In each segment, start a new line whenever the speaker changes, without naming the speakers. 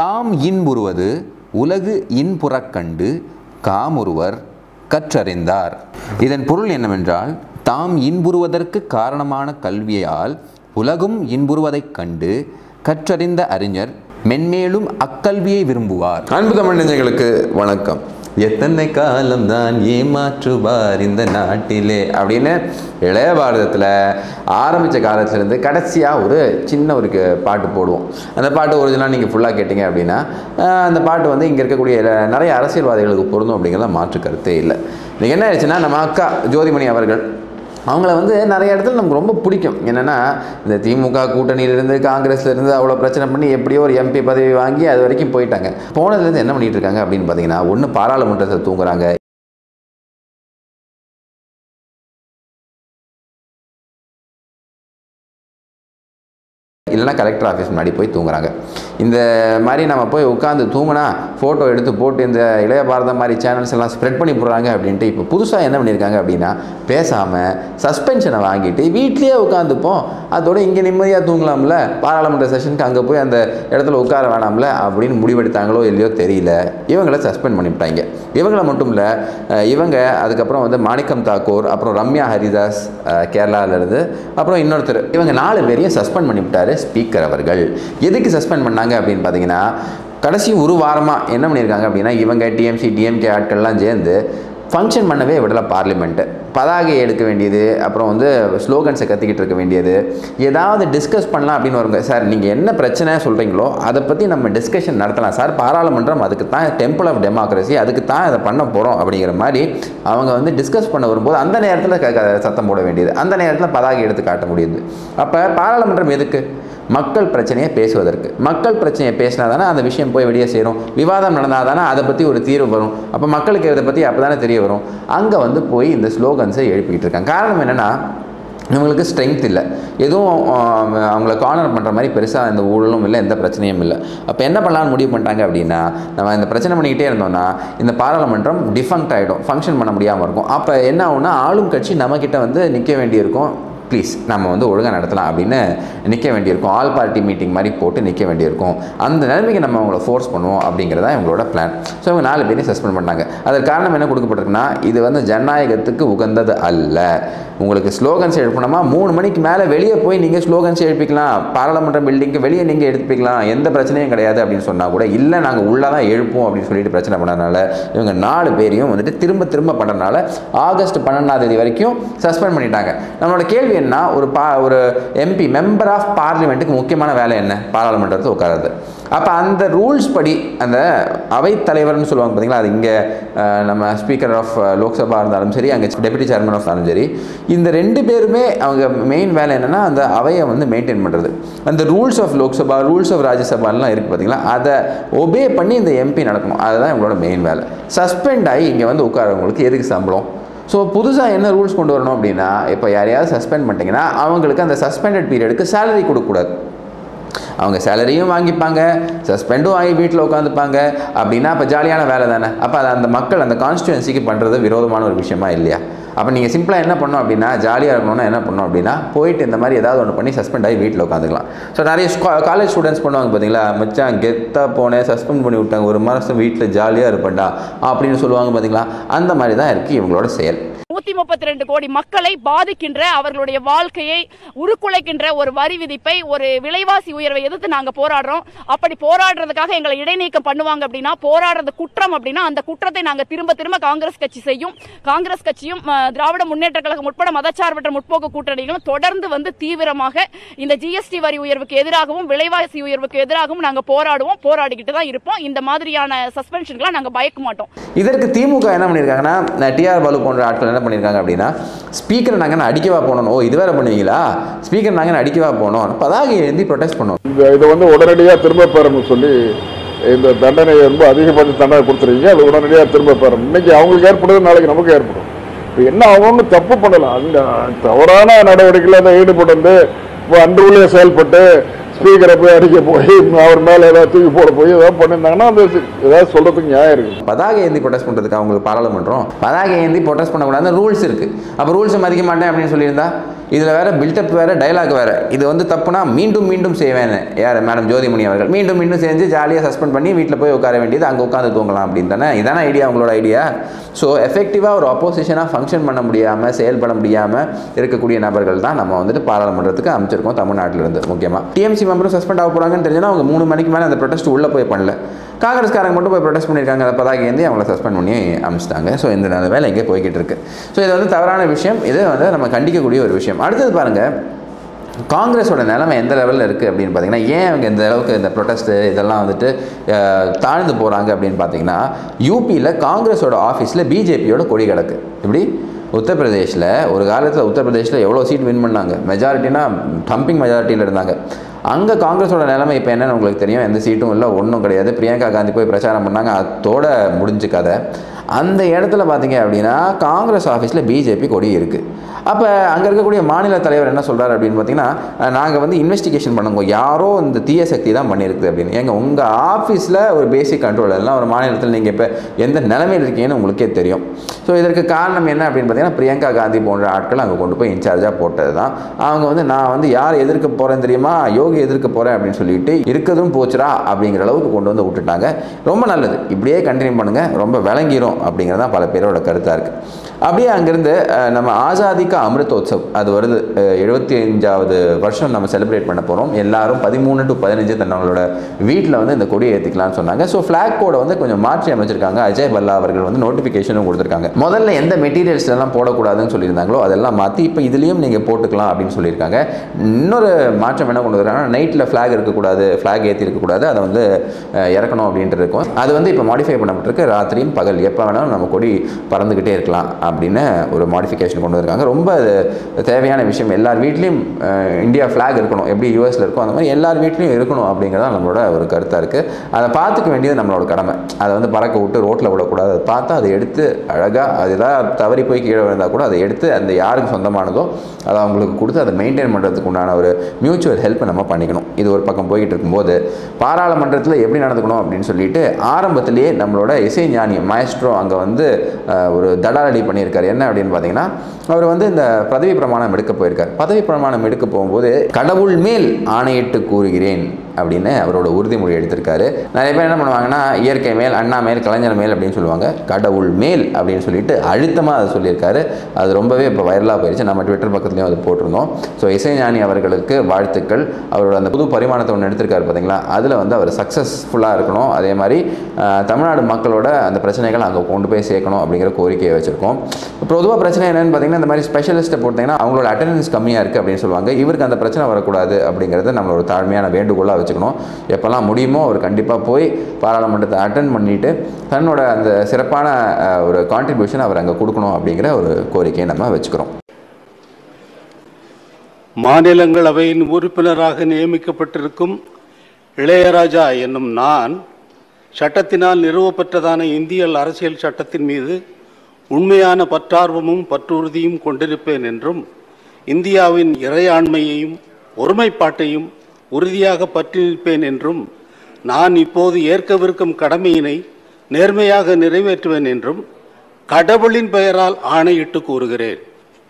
தாம் இன்புறுவது உலகு இன்புறக் கண்டு காமுறுவர் கற்றறிந்தார் இதன் பொருள் என்னவென்றால் தாம் இன்புறுவதற்கு காரணமான கல்வியால் உலகும் இன்புறுவதைக் கண்டு கற்றறிந்த அறிஞர் மென்மேலும் அக்கல்வியை விரும்புவார் அன்பு தமிழ் நெஞ்சங்களுக்கு வணக்கம் எத்தனை காலம் தான் ஏமாற்றுவார் இந்த நாட்டிலே அப்படின்னு இளைய பாரதத்தில் ஆரம்பித்த காலத்துலேருந்து கடைசியாக ஒரு சின்ன ஒரு க- பாட்டு போடுவோம் அந்த பாட்டு ஒரிஜினலாக நீங்கள் ஃபுல்லாக கேட்டிங்க அப்படின்னா ஆஹ், அந்த பாட்டு வந்து இங்கே இருக்கக்கூடிய எல- நிறைய அரசியல்வாதிகளுக்கு பொருந்தும் அப்படிங்கிறத மாற்று கருத்தே இல்லை இன்றைக்கி என்ன ஆயிடுச்சுன்னா நம்ம அக்கா ஜோதிமணி அவர்கள் அவங்கள வந்து நிறைய இடத்துல நமக்கு ரொம்ப பிடிக்கும் என்னென்னா இந்த திமுக கூட்டணியிலேருந்து காங்கிரஸ்லேருந்து அவ்வளோ பிரச்சனை பண்ணி எப்படியோ ஒரு எம்பி பதவி வாங்கி அது வரைக்கும் போயிட்டாங்க போனதுலேருந்து என்ன பண்ணிட்டு இருக்காங்க அப்படின்னு பார்த்தீங்கன்னா ஒன்று பாராளுமன்றத்தை தூங்குறாங்க இல்லைன்னா கலெக்டர் ஆஃபீஸ் முன்னாடி போய் தூங்குறாங்க இந்த மாதிரி நம்ம போய் உட்காந்து தூங்கினா ஃபோட்டோ எடுத்து போட்டு இந்த இளைய பாரதம் மாதிரி சேனல்ஸ் எல்லாம் ஸ்ப்ரெட் பண்ணி போடுறாங்க அப்படின்ட்டு இப்போ புதுசாக என்ன பண்ணியிருக்காங்க அப்படின்னா பேசாமல் சஸ்பென்ஷனை வாங்கிட்டு வீட்லேயே உட்காந்துப்போம் அதோட இங்கே நிம்மதியாக தூங்கலாம்ல பாராளுமன்ற செஷனுக்கு அங்கே போய் அந்த இடத்துல உட்கார வேணாம்ல அப்படின்னு முடிவெடுத்தாங்களோ இல்லையோ தெரியல இவங்கள சஸ்பெண்ட் பண்ணிவிட்டாங்க இவங்கள மட்டும் இல்லை அஹ் இவங்க அதுக்கப்புறம் வந்து மாணிக்கம் தாக்கூர் அப்புறம் ரம்யா ஹரிதாஸ் அஹ் கேரளாவிலேருந்து அப்புறம் இன்னொருத்தர் இவங்க நாலு பேரையும் சஸ்பெண்ட் பண்ணிவிட்டாரு ஸ்பீக்கர் அவர்கள் எதுக்கு சஸ்பெண்ட் பண்ணாங்க அப்படின்னு பார்த்தீங்கன்னா கடைசி ஒரு வாரமாக என்ன பண்ணியிருக்காங்க அப்படின்னா இவங்க டிஎம்சி டிஎம்கே ஆட்கள்லாம் சேர்ந்து ஃபங்க்ஷன் பண்ணவே விடல பார்லிமெண்ட்டு பதாகை எடுக்க வேண்டியது அப்புறம் வந்து ஸ்லோகன்ஸை கத்திக்கிட்டு இருக்க வேண்டியது ஏதாவது டிஸ்கஸ் பண்ணலாம் அப்படின்னு வருங்க சார் நீங்கள் என்ன பிரச்சனை சொல்கிறீங்களோ அதை பற்றி நம்ம டிஸ்கஷன் நடத்தலாம் சார் பாராளுமன்றம் அதுக்கு தான் டெம்பிள் ஆஃப் டெமோக்ரஸி அதுக்கு தான் இதை பண்ண போகிறோம் அப்படிங்கிற மாதிரி அவங்க வந்து டிஸ்கஸ் பண்ண வரும்போது அந்த நேரத்தில் க- க- சத்தம் போட வேண்டியது அந்த நேரத்தில் பதாகை எடுத்து காட்ட முடியுது அப்போ பாராளுமன்றம் எதுக்கு மக்கள் பிரச்சனையை பேசுவதற்கு மக்கள் பிரச்சனையை பேசினா தானே அந்த விஷயம் போய் வெளியே சேரும் விவாதம் நடந்தால் தானே அதை பற்றி ஒரு தீர்வு வரும் அப்போ மக்களுக்கு இதை பற்றி அப்போ தானே தெரிய வரும் அங்கே வந்து போய் இந்த ஸ்லோகன்ஸை எழுப்பிக்கிட்டு இருக்காங்க காரணம் என்னென்னா இவங்களுக்கு ஸ்ட்ரென்த் இல்லை எதுவும் ஆஹ், அவங்கள கார்னர் பண்ணுற மாதிரி பெருசாக எந்த ஊழலும் இல்லை எந்த பிரச்சனையும் இல்லை அப்போ என்ன பண்ணலாம்னு முடிவு பண்ணிட்டாங்க அப்படின்னா நம்ம இந்த பிரச்சனை பண்ணிக்கிட்டே இருந்தோம்னா இந்த பாராளுமன்றம் டிஃபங்க்ட் ஆகிடும் ஃபங்க்ஷன் பண்ண முடியாமல் இருக்கும் அப்போ என்ன ஆகும்னா ஆளும் கட்சி நம்மக்கிட்ட வந்து நிற்க வேண்டியிருக்கும் ப்ளீஸ் நம்ம வந்து ஒழுங்காக நடத்தலாம் அப்படின்னு நிற்க வேண்டியிருக்கும் ஆல் பார்ட்டி மீட்டிங் மாதிரி போட்டு நிற்க வேண்டியிருக்கும் அந்த நிலைமைக்கு நம்ம அவங்கள ஃபோர்ஸ் பண்ணுவோம் அப்படிங்கிறதா இவங்களோட பிளான் ஸோ இவங்க நாலு பேரையும் சஸ்பெண்ட் பண்ணாங்க அதற்கு காரணம் என்ன கொடுக்கப்பட்டிருக்குன்னா இது வந்து ஜனநாயகத்துக்கு உகந்தது அல்ல உங்களுக்கு ஸ்லோகன்ஸ் எழுப்பணுமா மூணு மணிக்கு மேலே வெளியே போய் நீங்கள் ஸ்லோகன்ஸ் எழுப்பிக்கலாம் பாராளுமன்ற பில்டிங்க்கு வெளியே நீங்கள் எழுப்பிக்கலாம் எந்த பிரச்சனையும் கிடையாது அப்படின்னு சொன்னால் கூட இல்லை நாங்கள் உள்ளே தான் எழுப்போம் அப்படின்னு சொல்லிட்டு பிரச்சனை பண்ணனால இவங்க நாலு பேரையும் வந்துட்டு திரும்ப திரும்ப பண்ணுறதுனால ஆகஸ்ட் பன்னெண்டாம் தேதி வரைக்கும் சஸ்பெண்ட் பண்ணிட்டாங்க நம்மளோட கேள்வி என்ன ஒரு பா ஒரு எம்பி மெம்பர் ஆஃப் பார்லிமெண்ட்டுக்கு முக்கியமான வேலை என்ன பாராளுமன்றத்தில் உட்காருது அப்போ அந்த ரூல்ஸ் படி அந்த அவைத் தலைவர்னு சொல்லுவாங்க பார்த்தீங்களா அது இங்கே நம்ம ஸ்பீக்கர் ஆஃப் லோக்சபா இருந்தாலும் சரி அங்கே டெபுட்டி சேர்மன் ஆஃப் இருந்தாலும் சரி இந்த ரெண்டு பேருமே அவங்க மெயின் வேலை என்னென்னா அந்த அவையை வந்து மெயின்டைன் பண்ணுறது அந்த rules of Lok Sabha rules of ராஜ்யசபாலாம் இருக்குது பார்த்தீங்களா அதை ஒபே பண்ணி இந்த எம்பி நடக்கணும் அதுதான் இவங்களோட மெயின் வேலை சஸ்பெண்ட் ஆகி இங்கே வந்து உட்காரவங்களுக்கு எதுக்கு சம்பளம் ஸோ புதுசாக என்ன ரூல்ஸ் கொண்டு வரணும் அப்படின்னா இப்போ யாரையாவது சஸ்பெண்ட் பண்ணிட்டீங்கன்னா அவங்களுக்கு அந்த சஸ்பெண்டட் பீரியடுக்கு சேலரி கொடுக்கக்கூடாது அவங்க சேலரியும் வாங்கிப்பாங்க சஸ்பெண்டும் வாங்கி வீட்டில் உட்காந்துப்பாங்க அப்படின்னா அப்போ ஜாலியான வேலை தானே அப்போ அது அந்த மக்கள் அந்த கான்ஸ்டியூன்சிக்கு பண்ணுறது விரோதமான ஒரு விஷயமா இல்லையா அப்போ நீங்கள் சிம்பிளாக என்ன பண்ணணும் அப்படின்னா ஜாலியாக இருக்கணும்னா என்ன பண்ணணும் அப்படின்னா போயிட்டு இந்த மாதிரி ஏதாவது ஒன்று பண்ணி சஸ்பெண்ட் ஆகி வீட்டில் உட்காந்துக்கலாம் ஸோ நிறைய காலேஜ் ஸ்டூடெண்ட்ஸ் பண்ணுவாங்க பார்த்தீங்களா மச்சான் கெத்தாக போனேன் சஸ்பெண்ட் பண்ணி விட்டாங்க ஒரு மாதம் வீட்டில் ஜாலியாக இருப்பேன்டா அப்படின்னு சொல்லுவாங்க பார்த்தீங்களா அந்த மாதிரி தான் இருக்குது இவங்களோட செயல்
நூத்தி முப்பத்தி ரெண்டு கோடி மக்களை பாதிக்கின்ற அவர்களுடைய வாழ்க்கையை உருக்குலைக்கின்ற ஒரு வரி விதிப்பை ஒரு விலைவாசி உயர்வை எதிர்த்து நாங்க போராடுறோம் அப்படி போராடுறதுக்காக எங்களை இடைநீக்கம் பண்ணுவாங்க அப்படின்னா போராடுறது குற்றம் அப்படின்னா அந்த குற்றத்தை நாங்க திரும்ப திரும்ப காங்கிரஸ் கட்சி செய்யும் காங்கிரஸ் கட்சியும் அஹ், திராவிட முன்னேற்ற கழகம் உட்பட மதச்சார்பற்ற முற்போக்கு கூட்டணிகளும் தொடர்ந்து வந்து தீவிரமாக இந்த ஜிஎஸ்டி வரி உயர்வுக்கு எதிராகவும் விலைவாசி உயர்வுக்கு எதிராகவும் நாங்க போராடுவோம் போராடிக்கிட்டு தான் இருப்போம் இந்த மாதிரியான சஸ்பென்ஷன்களை நாங்க பயக்க மாட்டோம்
இதற்கு திமுக என்ன பண்ணியிருக்காங்கன்னா டிஆர் பாலு போன்ற ஆட்கள் என்ன பண்ணியிருக்காங்க அப்படின்னா ஸ்பீக்கரை நாங்கள் என்ன அடிக்கவா போனோம் ஓ இது வேற பண்ணுவீங்களா ஸ்பீக்கர் நாங்கள் என்ன அடிக்கவா போனோம் பதாகை எழுதி ப்ரொடெஸ்ட் பண்ணோம்
இந்த இதை வந்து உடனடியாக திரும்ப பெறணும்னு சொல்லி இந்த தண்டனை ரொம்ப அதிகபட்ச தண்டனை கொடுத்துருக்கீங்க அது உடனடியாக திரும்ப பெறணும் இன்னைக்கு அவங்களுக்கு ஏற்படுது நாளைக்கு நமக்கு ஏற்படும் இப்போ என்ன அவங்க தப்பு பண்ணலாம் அந்த தவறான நடவடிக்கையில் அதை ஈடுபட்டு வந்து இப்போ அன்று உள்ளே செயல்பட்டு ஸ்பீக்கரை போய் அடிக்க போய் அவர் மேலே ஏதாவது தூக்கி போட போய் ஏதாவது பண்ணியிருந்தாங்கன்னா அது ஏதாவது சொல்கிறதுக்கு நியாயம் இருக்குது
பதாகை ஏந்தி ப்ரொடெஸ்ட் பண்ணுறதுக்கு அவங்களுக்கு பாராளுமன்றம் பதாகை ஏந்தி ப்ரொடெஸ்ட் பண்ணக்கூடாது ரூல்ஸ் இருக்குது அப்போ ரூல்ஸை மதிக்க மாட்டேன் அப்படின்னு சொல்லியிருந்தா இதில் வேற பில்டப் வேற டைலாக் வேற இது வந்து தப்புனா மீண்டும் மீண்டும் செய்வேன் யார் மேடம் ஜோதிமணி அவர்கள் மீண்டும் மீண்டும் செஞ்சு ஜாலியாக சஸ்பெண்ட் பண்ணி வீட்டில் போய் உட்கார வேண்டியது அங்கே உட்காந்து தூங்கலாம் அப்படின்னு தானே இதான ஐடியா உங்களோட ஐடியா ஸோ எஃபெக்டிவாக ஒரு அப்போசிஷனாக ஃபங்க்ஷன் பண்ண முடியாமல் செயல்பட முடியாமல் இருக்கக்கூடிய நபர்கள் தான் நம்ம வந்துட்டு பாராளுமன்றத்துக்கு அமைச்சிருக்கோம் தமிழ்நாட்டில் இருந்து முக்கியமாக டிஎம்சி மெம்பரும் சஸ்பெண்ட் ஆக போகிறாங்கன்னு தெரிஞ்சுன்னா அவங்க மூணு மணிக்கு மேலே அந்த ப்ரொடெஸ்ட் உள்ளே போய் பண்ணல காங்கிரஸ்காரங்க மட்டும் போய் ப்ரொடெஸ்ட் பண்ணியிருக்காங்க அதை பதாகி ஏந்தி அவங்கள சஸ்பெண்ட் பண்ணி அமிச்சிட்டாங்க ஸோ இந்த நல்ல வேலை இங்கே போய்கிட்டு இருக்கு ஸோ இது வந்து தவறான விஷயம் இது வந்து நம்ம கண்டிக்கக்கூடிய ஒரு விஷயம் அடுத்தது பாருங்கள் காங்கிரஸோட நிலைமை எந்த லெவலில் இருக்குது அப்படின்னு பார்த்தீங்கன்னா ஏன் அவங்க இந்த அளவுக்கு இந்த ப்ரொட்டஸ்ட்டு இதெல்லாம் வந்துட்டு அஹ், தாழ்ந்து போகிறாங்க அப்படின்னு பார்த்தீங்கன்னா யூபியில் காங்கிரஸோட ஆஃபீஸில் பிஜேபியோட கொடி கிடக்கு இப்படி உத்தரப்பிரதேஷில் ஒரு காலத்தில் உத்தரப்பிரதேஷில் எவ்வளோ சீட் வின் பண்ணாங்க மெஜாரிட்டினா டம்பிங் மெஜாரிட்டியில் இருந்தாங்க அங்கே காங்கிரஸோட நிலைமை இப்போ என்னன்னு உங்களுக்கு தெரியும் எந்த சீட்டும் இல்லை ஒன்றும் கிடையாது பிரியங்கா காந்தி போய் பிரச்சாரம் பண்ணாங்க அதோட முடிஞ்சு கதை அந்த இடத்துல பார்த்தீங்க அப்படின்னா காங்கிரஸ் ஆஃபீஸில் பிஜேபி கொடி இருக்குது அப்போ அங்கே இருக்கக்கூடிய மாநில தலைவர் என்ன சொல்கிறார் அப்படின்னு பார்த்தீங்கன்னா நாங்கள் வந்து இன்வெஸ்டிகேஷன் பண்ணுங்க யாரோ இந்த தீய சக்தி தான் பண்ணியிருக்குது அப்படின்னு ஏங்க உங்கள் ஆஃபீஸில் ஒரு பேசிக் கண்ட்ரோல் எல்லாம் ஒரு மாநிலத்தில் நீங்கள் இப்போ எந்த நிலைமையில் இருக்கீங்கன்னு உங்களுக்கே தெரியும் ஸோ இதற்கு காரணம் என்ன அப்படின்னு பார்த்தீங்கன்னா பிரியங்கா காந்தி போன்ற ஆட்கள் அங்கே கொண்டு போய் இன்சார்ஜாக போட்டது தான் அவங்க வந்து நான் வந்து யார் எதிர்க்க போகிறேன் தெரியுமா யோகி எதிர்க்க போகிறேன் அப்படின்னு சொல்லிட்டு இருக்கதும் போச்சுடா அப்படிங்கிற அளவுக்கு கொண்டு வந்து விட்டுட்டாங்க ரொம்ப நல்லது இப்படியே கண்டினியூ பண்ணுங்கள் ரொம்ப விளங்கிரும் அப்படிங்கிறது தான் பல பேரோட கருத்தாக இருக்குது அப்படியே அங்கேருந்து அஹ், நம்ம ஆசாதிக்கா அமிர்தோத்சவ் அது வருது எழுபத்தி அஞ்சாவது வருஷம் நம்ம செலிப்ரேட் பண்ண போகிறோம் எல்லாரும் பதிமூணு டு பதினஞ்சு தன்னோட வீட்டில் வந்து இந்த கொடியை ஏற்றிக்கலாம்னு சொன்னாங்க ஸோ ஃப்ளாக் கோடை வந்து கொஞ்சம் மாற்றி அமைச்சிருக்காங்க அஜய் பல்லா அவர்கள் வந்து நோட்டிஃபிகேஷனும் கொடுத்துருக்காங்க முதல்ல எந்த மெட்டீரியல்ஸ் எல்லாம் போடக்கூடாதுன்னு சொல்லியிருந்தாங்களோ அதெல்லாம் மாற்றி இப்போ இதுலேயும் நீங்கள் போட்டுக்கலாம் அப்படின்னு சொல்லியிருக்காங்க இன்னொரு மாற்றம் என்ன கொண்டு வராங்கன்னா நைட்டில் ஃப்ளாக் இருக்கக்கூடாது ஃப்ளாக் ஏற்றி இருக்கக்கூடாது அதை வந்து அஹ், இறக்கணும் அப்படின்ட்டு இருக்கும் அது வந்து இப்போ மாடிஃபை பண்ணப்பட்டிருக்கு ராத்திரியும் பகல் எப்போ வேணாலும் நம்ம கொடி பறந்துக்கிட்டே இருக்கலாம் அப்படின்னு ஒரு மாடிஃபிகேஷன் கொண்டு வந்திருக்காங்க ரொம்ப அது தேவையான விஷயம் எல்லார் வீட்லேயும் அஹ், இந்தியா ஃப்ளாக் இருக்கணும் எப்படி யூஎஸில் இருக்கோ அந்த மாதிரி எல்லார் வீட்லேயும் இருக்கணும் அப்படிங்கிறது தான் நம்மளோட ஒரு கருத்தாக இருக்குது அதை பார்த்துக்க வேண்டியது நம்மளோட கடமை அதை வந்து பறக்க விட்டு ரோட்டில் விடக்கூடாது அதை பார்த்தா அதை எடுத்து அழகாக அது ஏதாவது தவறி போய் கீழே விழுந்தால் கூட அதை எடுத்து அந்த யாருக்கு சொந்தமானதோ அதை அவங்களுக்கு கொடுத்து அதை மெயின்டைன் பண்ணுறதுக்கு உண்டான ஒரு மியூச்சுவல் ஹெல்ப் நம்ம பண்ணிக்கணும் இது ஒரு பக்கம் போய்கிட்டு இருக்கும்போது பாராளுமன்றத்தில் எப்படி நடந்துக்கணும் அப்படின்னு சொல்லிட்டு ஆரம்பத்திலேயே நம்மளோட இசை ஞானி மாயஸ்ட்ரோ அங்கே வந்து அஹ், ஒரு தடாலடி பண்ணியிருக்காரு என்ன அப்படின்னு பார்த்தீங்கன்னா அவர் வந்து இந்த பதவி பிரமாணம் எடுக்க போயிருக்கார் பதவி பிரமாணம் எடுக்க போகும்போது கடவுள் மேல் ஆணையிட்டு கூறுகிறேன் அப்படின்னு அவரோட உறுதிமொழி எடுத்திருக்காரு நிறைய பேர் என்ன பண்ணுவாங்கன்னா இயற்கை மேல் அண்ணா மேல் கலைஞர் மேல் அப்படின்னு சொல்லுவாங்க கடவுள் மேல் அப்படின்னு சொல்லிட்டு அழுத்தமாக அதை சொல்லியிருக்காரு அது ரொம்பவே இப்போ வைரலாக போயிடுச்சு நம்ம ட்விட்டர் பக்கத்துலையும் அது போட்டிருந்தோம் ஸோ இசைஞானி அவர்களுக்கு வாழ்த்துக்கள் அவரோட அந்த புது பரிமாணத்தை ஒன்று எடுத்திருக்காரு பார்த்தீங்களா அதில் வந்து அவர் சக்ஸஸ்ஃபுல்லாக இருக்கணும் அதே மாதிரி ஆஹ், தமிழ்நாடு மக்களோட அந்த பிரச்சனைகள் அங்கே கொண்டு போய் சேர்க்கணும் அப்படிங்கிற கோரிக்கையை வச்சுருக்கோம் பொதுவாக பிரச்சனை என்னன்னு பார்த்தீங்கன்னா இந்த மாதிரி ஸ்பெஷலிஸ்ட்டை போட்டிங்கன்னா அவங்களோட அட்டெண்டன்ஸ் கம்மியாக இருக்குது அப்படின்னு சொல்லுவாங்க இவருக்கு அந்த பிரச்சனை வரக்கூடாது அப்படிங்கிறது நம்மளோட தாழ்மையான வேண்டுகோளாக வச்சுக்கணும் எப்போல்லாம் முடியுமோ அவர் கண்டிப்பாக போய் பாராளுமன்றத்தை அட்டன் பண்ணிட்டு தன்னோட அந்த சிறப்பான ஆஹ், ஒரு கான்ட்ரிபியூஷன் அவர் அங்கே கொடுக்கணும் அப்படிங்கிற ஒரு கோரிக்கையை நம்ம வச்சுக்கிறோம்
மாநிலங்களவையின் உறுப்பினராக நியமிக்கப்பட்டிருக்கும் இளையராஜா என்னும் நான் சட்டத்தினால் நிறுவப்பட்டதான இந்திய அரசியல் சட்டத்தின் மீது உண்மையான பற்றார்வமும் பற்றுறுதியும் கொண்டிருப்பேன் என்றும் இந்தியாவின் இறையாண்மையையும் ஒருமைப்பாட்டையும் உறுதியாக பற்றி நிற்பேன் என்றும் நான் இப்போது ஏற்கவிருக்கும் கடமையினை நேர்மையாக நிறைவேற்றுவேன் என்றும் கடவுளின் பெயரால் ஆணையிட்டு கூறுகிறேன்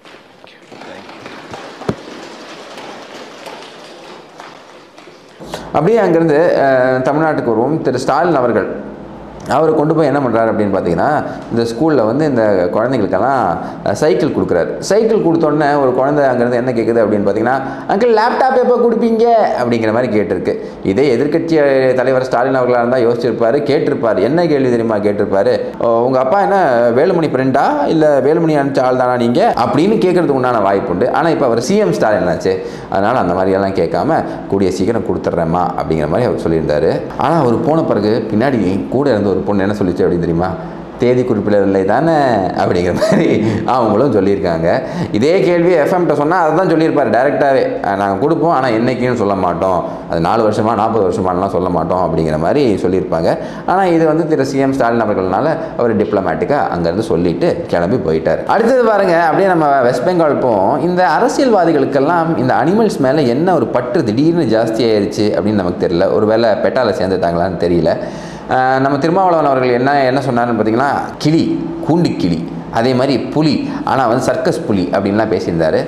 அப்படியே அங்கேருந்து அஹ், தமிழ்நாட்டுக்கு வருவோம் திரு ஸ்டாலின் அவர்கள் அவர் கொண்டு போய் என்ன பண்ணுறாரு அப்படின்னு பார்த்தீங்கன்னா இந்த ஸ்கூலில் வந்து இந்த குழந்தைங்களுக்கெல்லாம் அஹ், சைக்கிள் கொடுக்குறாரு சைக்கிள் கொடுத்தோன்னே ஒரு குழந்தை அங்கேருந்து என்ன கேட்குது அப்படின்னு பார்த்தீங்கன்னா அங்கிள் லேப்டாப் எப்போ கொடுப்பீங்க அப்படிங்கிற மாதிரி கேட்டிருக்கு இதே எதிர்க்கட்சி தலைவர் ஸ்டாலின் அவர்களாக இருந்தால் யோசிச்சிருப்பாரு கேட்டிருப்பார் என்ன கேள்வி தெரியுமா கேட்டிருப்பாரு உங்கள் அப்பா என்ன வேலுமணி ஃப்ரெண்டா இல்லை வேலுமணி அனுப்பிச்ச ஆள் தானா நீங்கள் அப்படின்னு கேட்கறதுக்கு உண்டான வாய்ப்பு உண்டு ஆனால் இப்போ அவர் சிஎம் ஸ்டாலின் ஆச்சு அதனால் அந்த மாதிரியெல்லாம் கேட்காம கூடிய சீக்கிரம் கொடுத்துட்றேம்மா அப்படிங்கிற மாதிரி அவர் சொல்லியிருந்தாரு ஆனால் அவர் போன பிறகு பின்னாடி கூட இருந்த ஒரு பொண்ணு என்ன சொல்லிச்சு அப்படின்னு தெரியுமா தேதி குறிப்பிடவில்லை தானே அப்படிங்கிற மாதிரி அவங்களும் சொல்லியிருக்காங்க இதே கேள்வி எஃப்எம்கிட்ட சொன்னால் அதை தான் சொல்லியிருப்பார் டேரெக்டாகவே நாங்கள் கொடுப்போம் ஆனால் என்னைக்குன்னு சொல்ல மாட்டோம் அது நாலு வருஷமா நாற்பது வருஷமானலாம் சொல்ல மாட்டோம் அப்படிங்கிற மாதிரி சொல்லியிருப்பாங்க ஆனால் இது வந்து திரு சிஎம் ஸ்டாலின் அவர்கள்னால அவர் டிப்ளமேட்டிக்காக அங்கேருந்து சொல்லிட்டு கிளம்பி போயிட்டார் அடுத்தது பாருங்க அப்படியே நம்ம வெஸ்ட் பெங்கால் போவோம் இந்த அரசியல்வாதிகளுக்கெல்லாம் இந்த அனிமல்ஸ் மேலே என்ன ஒரு பற்று திடீர்னு ஜாஸ்தி ஆயிருச்சு அப்படின்னு நமக்கு தெரியல ஒரு வேளை பெட்டால சேர்ந்துட்டாங்களான்னு தெரியல ஆஹ் நம்ம திருமாவளவன் அவர்கள் என்ன என்ன சொன்னாருன்னு பார்த்தீங்கன்னா கிளி கூண்டு கிளி அதே மாதிரி புலி ஆனால் வந்து சர்க்கஸ் புலி அப்படின்லாம் பேசியிருந்தாரு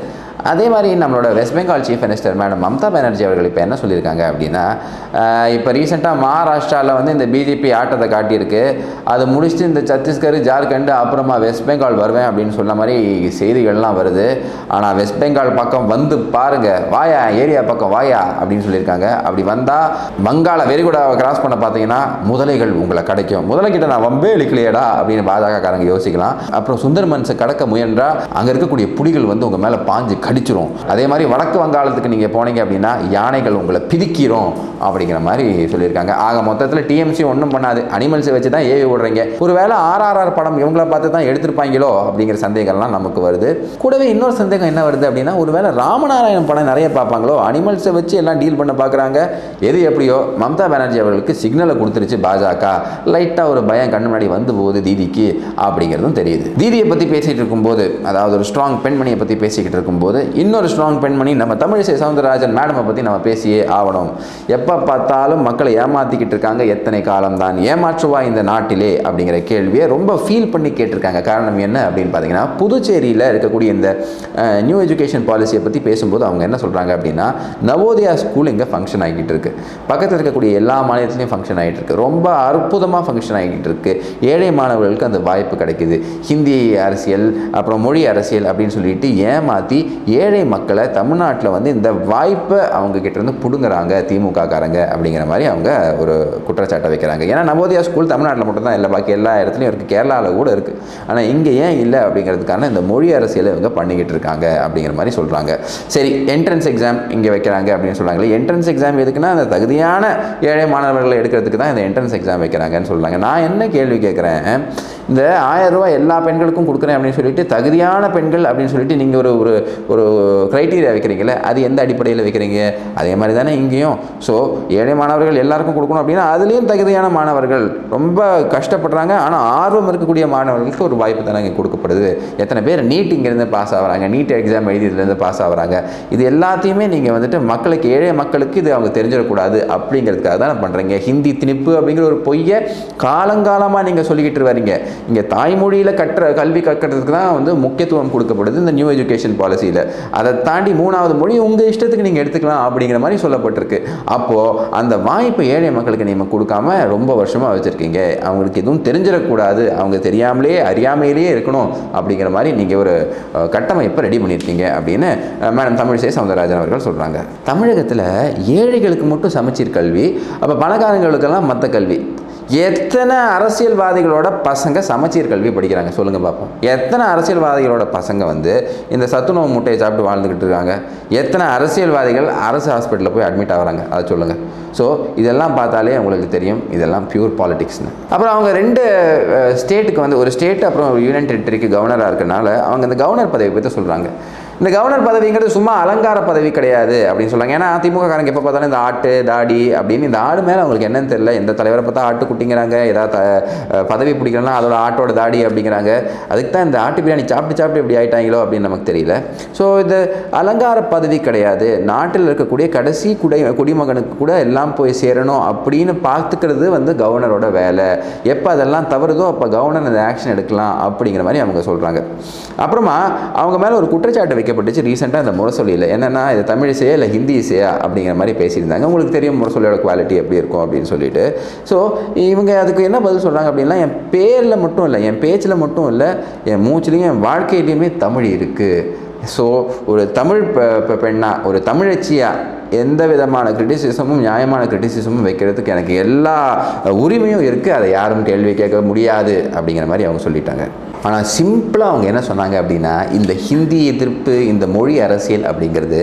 அதே மாதிரி நம்மளோட west Bengal chief minister madam Mamata Banerjee அவர்கள் இப்போ என்ன சொல்லியிருக்காங்க அப்படின்னா ஆஹ் இப்போ ரீசெண்டாக மகாராஷ்டிராவில் வந்து இந்த பிஜேபி ஆட்டத்தை காட்டியிருக்கு அது முடிச்சுட்டு இந்த சத்தீஸ்கர் ஜார்க்கண்ட் அப்புறமா வெஸ்ட் பெங்கால் வருவேன் அப்படின்னு சொன்ன மாதிரி செய்திகள்லாம் வருது ஆனால் வெஸ்ட் பெங்கால் பக்கம் வந்து பாருங்க வாயா ஏரியா பக்கம் வாயா அப்படின்னு சொல்லியிருக்காங்க அப்படி வந்தால் வங்காள வெறிகுடாவை கிராஸ் பண்ண பார்த்தீங்கன்னா முதலைகள் உங்களை கிடைக்கும் முதலைக்கிட்ட நான் வம்பே இழுக்கலையேடா அப்படின்னு பாஜக காரங்க யோசிக்கலாம் அப்புறம் சுந்தர்மன்ஸை கடக்க முயன்றா அங்கே இருக்கக்கூடிய புலிகள் வந்து உங்கள் மேலே பாஞ்சு கடிச்சிரும் அதே மாதிரி வடக்கு வங்காளத்துக்கு நீங்கள் போனீங்க அப்படின்னா யானைகள் உங்களை பிதிக்கிறோம் அப்படிங்கிற மாதிரி சொல்லியிருக்காங்க ஆக மொத்தத்தில் டிஎம்சி ஒன்றும் பண்ணாது அனிமல்ஸை வச்சு தான் ஏவி விடுறீங்க ஒருவேளை ஆர்ஆர்ஆர் படம் இவங்கள பார்த்து தான் எடுத்திருப்பாங்களோ அப்படிங்கிற சந்தேகம்லாம் நமக்கு வருது கூடவே இன்னொரு சந்தேகம் என்ன வருது அப்படின்னா ஒருவேளை ராமநாராயணன் படம் நிறைய பார்ப்பாங்களோ அனிமல்ஸை வச்சு எல்லாம் டீல் பண்ண பார்க்குறாங்க எது எப்படியோ மம்தா பானர்ஜி அவர்களுக்கு சிக்னலை கொடுத்துருச்சு பாஜக லைட்டாக ஒரு பயம் கண்ணு முன்னாடி வந்து போகுது தீதிக்கு அப்படிங்கிறதும் தெரியுது தீதியை பற்றி பேசிகிட்டு இருக்கும்போது அதாவது ஒரு ஸ்ட்ராங் பெண்மணியை பற்றி பேசிக்கிட்டு இருக்கும்போது இன்னொரு ஸ்ட்ராங் பெண்மணி நம்ம தமிழிசை சவுந்தரராஜன் மேடமை பற்றி நம்ம பேசியே ஆகணும் எப்போ பார்த்தாலும் மக்களை ஏமாற்றிக்கிட்டு இருக்காங்க எத்தனை காலம் தான் ஏமாற்றுவா இந்த நாட்டிலே அப்படிங்கிற கேள்வியை ரொம்ப ஃபீல் பண்ணி கேட்டிருக்காங்க காரணம் என்ன அப்படின்னு பார்த்தீங்கன்னா புதுச்சேரியில் இருக்கக்கூடிய இந்த நியூ எஜுகேஷன் பாலிசியை பற்றி பேசும்போது அவங்க என்ன சொல்கிறாங்க அப்படின்னா நவோதயா ஸ்கூல் இங்கே ஃபங்க்ஷன் ஆகிட்டு இருக்கு பக்கத்தில் இருக்கக்கூடிய எல்லா மாநிலத்திலையும் ஃபங்க்ஷன் ஆகிட்டு இருக்கு ரொம்ப அற்புதமாக ஃபங்க்ஷன் ஆகிட்டு இருக்கு ஏழை மாணவர்களுக்கு அந்த வாய்ப்பு கிடைக்குது ஹிந்தி அரசியல் அப்புறம் மொழி அரசியல் அப்படின்னு சொல்லிட்டு ஏமாற்றி ஏழை மக்களை தமிழ்நாட்டில் வந்து இந்த வாய்ப்பை அவங்க கிட்ட இருந்து பிடுங்குறாங்க திமுக காரங்க அப்படிங்கிற மாதிரி அவங்க ஒரு குற்றச்சாட்டை வைக்கிறாங்க ஏன்னா நவோதயா ஸ்கூல் தமிழ்நாட்டில் மட்டும்தான் இல்லை பாக்கி எல்லா இடத்துலையும் இருக்குது கேரளாவில் கூட இருக்குது ஆனால் இங்கே ஏன் இல்லை அப்படிங்கிறதுக்கான இந்த மொழி அரசியலை இவங்க பண்ணிக்கிட்டு இருக்காங்க அப்படிங்கிற மாதிரி சொல்கிறாங்க சரி என்ட்ரன்ஸ் எக்ஸாம் இங்கே வைக்கிறாங்க அப்படின்னு சொல்கிறாங்களே என்ட்ரன்ஸ் எக்ஸாம் எதுக்குன்னா அந்த தகுதியான ஏழை மாணவர்களை எடுக்கிறதுக்கு தான் இந்த என்ட்ரன்ஸ் எக்ஸாம் வைக்கிறாங்கன்னு சொல்கிறாங்க நான் என்ன கேள்வி கேட்குறேன் இந்த ஆயிரம் ரூபாய் எல்லா பெண்களுக்கும் கொடுக்குறேன் அப்படின்னு சொல்லிட்டு தகுதியான பெண்கள் அப்படின்னு சொல்லிட்டு நீங்கள் ஒரு ஒரு ஒரு க்ரைட்டீரியா வைக்கிறீங்களே அது எந்த அடிப்படையில் வைக்கிறீங்க அதே மாதிரி தானே இங்கேயும் ஸோ ஏழை மாணவர்கள் எல்லாருக்கும் கொடுக்கணும் அப்படின்னா அதுலேயும் தகுதியான மாணவர்கள் ரொம்ப கஷ்டப்படுறாங்க ஆனால் ஆர்வம் இருக்கக்கூடிய மாணவர்களுக்கு ஒரு வாய்ப்பு தானே இங்கே கொடுக்கப்படுது எத்தனை பேர் நீட் இங்கேருந்து பாஸ் ஆகுறாங்க நீட் எக்ஸாம் எழுதியதுலேருந்து பாஸ் ஆகுறாங்க இது எல்லாத்தையுமே நீங்கள் வந்துட்டு மக்களுக்கு ஏழை மக்களுக்கு இது அவங்க தெரிஞ்சிடக்கூடாது அப்படிங்கிறதுக்காக தான் பண்ணுறீங்க ஹிந்தி திணிப்பு அப்படிங்கிற ஒரு பொய்யை காலங்காலமாக நீங்கள் சொல்லிக்கிட்டு வரீங்க இங்கே தாய்மொழியில் கற்ற கல்வி கற்கிறதுக்கு தான் வந்து முக்கியத்துவம் கொடுக்கப்படுது இந்த நியூ எஜுகேஷன் பாலிசியில் அதை தாண்டி மூணாவது மொழி உங்கள் இஷ்டத்துக்கு நீங்கள் எடுத்துக்கலாம் அப்படிங்கிற மாதிரி சொல்லப்பட்டிருக்கு அப்போது அந்த வாய்ப்பை ஏழை மக்களுக்கு நீங்கள் கொடுக்காம ரொம்ப வருஷமாக வச்சுருக்கீங்க அவங்களுக்கு எதுவும் தெரிஞ்சிடக்கூடாது அவங்க தெரியாமலே அறியாமையிலேயே இருக்கணும் அப்படிங்கிற மாதிரி நீங்கள் ஒரு அஹ், கட்டமைப்பை ரெடி பண்ணியிருக்கீங்க அப்படின்னு அஹ், மேடம் தமிழிசை சவுந்தரராஜன் அவர்கள் சொல்கிறாங்க தமிழகத்தில் ஏழைகளுக்கு மட்டும் சமச்சீர் கல்வி அப்போ பணக்காரங்களுக்கெல்லாம் மற்ற கல்வி எத்தனை அரசியல்வாதிகளோட பசங்க சமச்சீர் கல்வி படிக்கிறாங்க சொல்லுங்க பார்ப்போம் எத்தனை அரசியல்வாதிகளோட பசங்க வந்து இந்த சத்துணவு முட்டையை சாப்பிட்டு வாழ்ந்துக்கிட்டு இருக்காங்க எத்தனை அரசியல்வாதிகள் அரசு ஹாஸ்பிட்டலில் போய் அட்மிட் ஆகுறாங்க அதை சொல்லுங்கள் ஸோ இதெல்லாம் பார்த்தாலே உங்களுக்கு தெரியும் இதெல்லாம் பியூர் பாலிடிக்ஸ்னு அப்புறம் அவங்க ரெண்டு ஸ்டேட்டுக்கு வந்து ஒரு ஸ்டேட் அப்புறம் ஒரு யூனியன் டெரிட்டரிக்கு கவர்னராக இருக்கனால அவங்க இந்த கவர்னர் பதவி பற்றி சொல்கிறாங்க இந்த கவர்னர் பதவிங்கிறது சும்மா அலங்கார பதவி கிடையாது அப்படின்னு சொல்றாங்க ஏன்னா திமுக காரங்க எப்போ பார்த்தாலும் இந்த ஆட்டு தாடி அப்படின்னு இந்த ஆடு மேலே அவங்களுக்கு என்னன்னு தெரியல எந்த தலைவரை பார்த்தா ஆட்டு குட்டிங்கிறாங்க ஏதாவது த- பதவி பிடிக்கலன்னா அதோட ஆட்டோட தாடி அப்படிங்கிறாங்க அதுக்கு தான் இந்த ஆட்டு பிரியாணி சாப்பிட்டு சாப்பிட்டு இப்படி ஆயிட்டாங்களோ அப்படின்னு நமக்கு தெரியல ஸோ இது அலங்கார பதவி கிடையாது நாட்டில் இருக்கக்கூடிய கடைசி குடை குடிமகனுக்கு கூட எல்லாம் போய் சேரணும் அப்படின்னு பார்த்துக்கிறது வந்து கவர்னரோட வேலை எப்போ அதெல்லாம் தவறுதோ அப்போ கவர்னர் அந்த ஆக்ஷன் எடுக்கலாம் அப்படிங்கிற மாதிரி அவங்க சொல்கிறாங்க அப்புறமா அவங்க மேலே ஒரு குற்றச்சாட்டு வைக்கப்பட்டுச்சு ரீசெண்டாக இந்த முரசொலியில் என்னென்னா இது தமிழ் இசையா இல்லை ஹிந்தி இசையா அப்படிங்கிற மாதிரி பேசியிருந்தாங்க உங்களுக்கு தெரியும் முரசொலியோட குவாலிட்டி எப்படி இருக்கும் அப்படின்னு சொல்லிட்டு ஸோ இவங்க அதுக்கு என்ன பதில் சொல்கிறாங்க அப்படின்னா என் பேரில் மட்டும் இல்லை என் பேச்சில் மட்டும் இல்லை என் மூச்சுலேயும் என் வாழ்க்கையிலையுமே தமிழ் இருக்குது ஸோ ஒரு தமிழ் பெ- பெ- பெண்ணா ஒரு தமிழச்சியாக எந்த விதமான கிரிட்டிசிசமும் நியாயமான கிரிட்டிசிசமும் வைக்கிறதுக்கு எனக்கு எல்லா உரிமையும் இருக்குது அதை யாரும் கேள்வி கேட்க முடியாது அப்படிங்கிற மாதிரி அவங்க சொல்லிட்டாங்க ஆனால் சிம்பிளாக அவங்க என்ன சொன்னாங்க அப்படின்னா இந்த ஹிந்தி எதிர்ப்பு இந்த மொழி அரசியல் அப்படிங்கிறது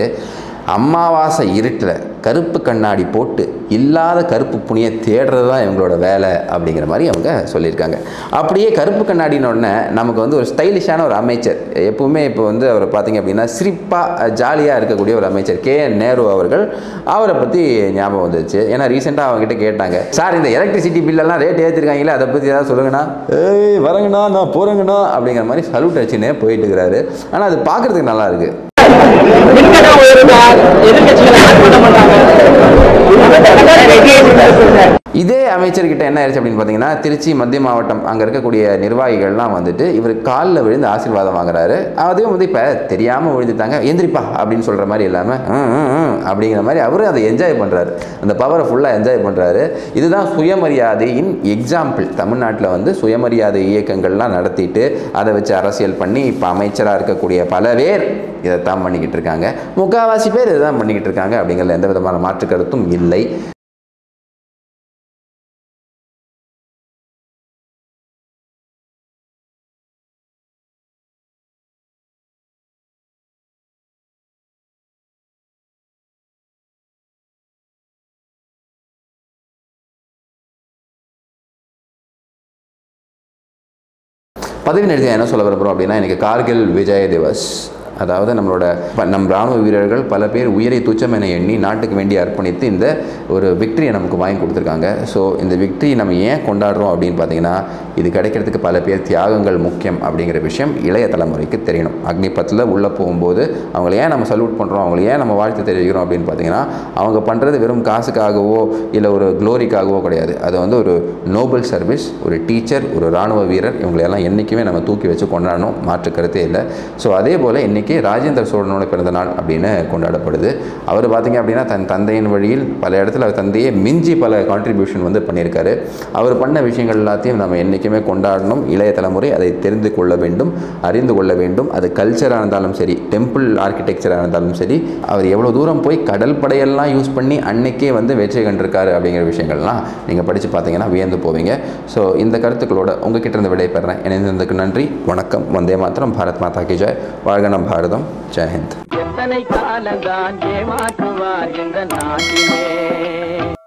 அமாவாசை இருட்டில் கருப்பு கண்ணாடி போட்டு இல்லாத கருப்பு புனியை தேடுறது தான் இவங்களோட வேலை அப்படிங்கிற மாதிரி அவங்க சொல்லியிருக்காங்க அப்படியே கருப்பு கண்ணாடின உடனே நமக்கு வந்து ஒரு ஸ்டைலிஷான ஒரு அமைச்சர் எப்பவுமே இப்போ வந்து அவர் பார்த்தீங்க அப்படின்னா சிரிப்பாக ஜாலியாக இருக்கக்கூடிய ஒரு அமைச்சர் கே என் நேரு அவர்கள் அவரை பற்றி ஞாபகம் வந்துச்சு ஏன்னா ரீசெண்டாக அவங்ககிட்ட கேட்டாங்க சார் இந்த எலக்ட்ரிசிட்டி பில்லெல்லாம் ரேட் ஏற்றிருக்காங்களே அதை பற்றி ஏதாவது சொல்லுங்கண்ணா ஏய் வரங்கண்ணா நான் போகிறேங்கண்ணா அப்படிங்கிற மாதிரி சல்யூட் அடிச்சுன்னே போயிட்டு இருக்கிறாரு ஆனால் அது பார்க்குறதுக்கு நல்லா இருக்குது
மின்கட்டணம் உயர்ந்தால் எதிர்க்கட்சிகளை ஆட் பண்ண மாட்டாங்க
இதே அமைச்சர்கிட்ட என்ன ஆயிடுச்சு அப்படின்னு பார்த்தீங்கன்னா திருச்சி மத்திய மாவட்டம் அங்கே இருக்கக்கூடிய நிர்வாகிகள்லாம் வந்துட்டு இவர் காலில் விழுந்து ஆசீர்வாதம் வாங்குறாரு அதுவும் வந்து இப்போ தெரியாமல் விழுந்துட்டாங்க எந்திரிப்பா அப்படின்னு சொல்கிற மாதிரி இல்லாமல் அப்படிங்கிற மாதிரி அவரும் அதை என்ஜாய் பண்ணுறாரு அந்த பவரை ஃபுல்லாக என்ஜாய் பண்ணுறாரு இதுதான் சுயமரியாதையின் எக்ஸாம்பிள் தமிழ்நாட்டில் வந்து சுயமரியாதை இயக்கங்கள்லாம் நடத்திட்டு அதை வச்சு அரசியல் பண்ணி இப்போ அமைச்சராக இருக்கக்கூடிய பல பேர் இதைத்தான் பண்ணிக்கிட்டு இருக்காங்க முக்கால்வாசி பேர் இதை தான் பண்ணிக்கிட்டு இருக்காங்க அப்படிங்கிறதுல எந்த விதமான மாற்று கருத்தும் இல்லை பதவி நிறுத்தி என்ன சொல்ல விரும்புகிறோம் அப்படின்னா எனக்கு கார்கில் விஜய் திவஸ் அதாவது நம்மளோட ப- நம் ராணுவ வீரர்கள் பல பேர் உயிரை துச்சம் என எண்ணி நாட்டுக்கு வேண்டி அர்ப்பணித்து இந்த ஒரு விக்டரியை நமக்கு வாங்கி கொடுத்துருக்காங்க ஸோ இந்த விக்டரி நம்ம ஏன் கொண்டாடுறோம் அப்படின்னு பார்த்தீங்கன்னா இது கிடைக்கிறதுக்கு பல பேர் தியாகங்கள் முக்கியம் அப்படிங்கிற விஷயம் இளைய தலைமுறைக்கு தெரியணும் அக்னிபத்தில் உள்ளே போகும்போது அவங்கள ஏன் நம்ம சல்யூட் பண்ணுறோம் அவங்கள ஏன் நம்ம வாழ்த்து தெரிவிக்கிறோம் அப்படின்னு பார்த்தீங்கன்னா அவங்க பண்ணுறது வெறும் காசுக்காகவோ இல்லை ஒரு க்ளோரிக்காகவோ கிடையாது அது வந்து ஒரு நோபல் சர்வீஸ் ஒரு டீச்சர் ஒரு ராணுவ வீரர் இவங்களையெல்லாம் என்றைக்குமே நம்ம தூக்கி வச்சு கொண்டாடணும் மாற்று கருத்தே இல்லை ஸோ அதே போல் இன்றைக்கி ராஜேந்திர சோழனோட பிறந்த நாள் அப்படின்னு கொண்டாடப்படுது அவர் பார்த்தீங்க அப்படின்னா தன் தந்தையின் வழியில் பல இடத்துல அவர் தந்தையே மிஞ்சி பல கான்ட்ரிபியூஷன் வந்து பண்ணியிருக்காரு அவர் பண்ண விஷயங்கள் எல்லாத்தையும் நம்ம என்றைக்குமே கொண்டாடணும் இளைய தலைமுறை அதை தெரிந்து கொள்ள வேண்டும் அறிந்து கொள்ள வேண்டும் அது கல்ச்சராக இருந்தாலும் சரி டெம்பிள் ஆர்கிடெக்சராக இருந்தாலும் சரி அவர் எவ்வளோ தூரம் போய் கடல் படையெல்லாம் யூஸ் பண்ணி அன்னைக்கே வந்து வெற்றி கண்டிருக்காரு அப்படிங்கிற விஷயங்கள்லாம் நீங்கள் படித்து பார்த்தீங்கன்னா வியந்து போவீங்க ஸோ இந்த கருத்துக்களோட உங்ககிட்ட இருந்து விடைபெறேன் இணைந்ததுக்கு நன்றி வணக்கம் வந்தே மாத்திரம் பாரத் மாதா கி ஜெய் வாழ்க நம் பாரதம் ஜெய் ஹிந்த்
எத்தனை காலந்தான் ஏமாற்றுவார் இந்த நாட்டிலே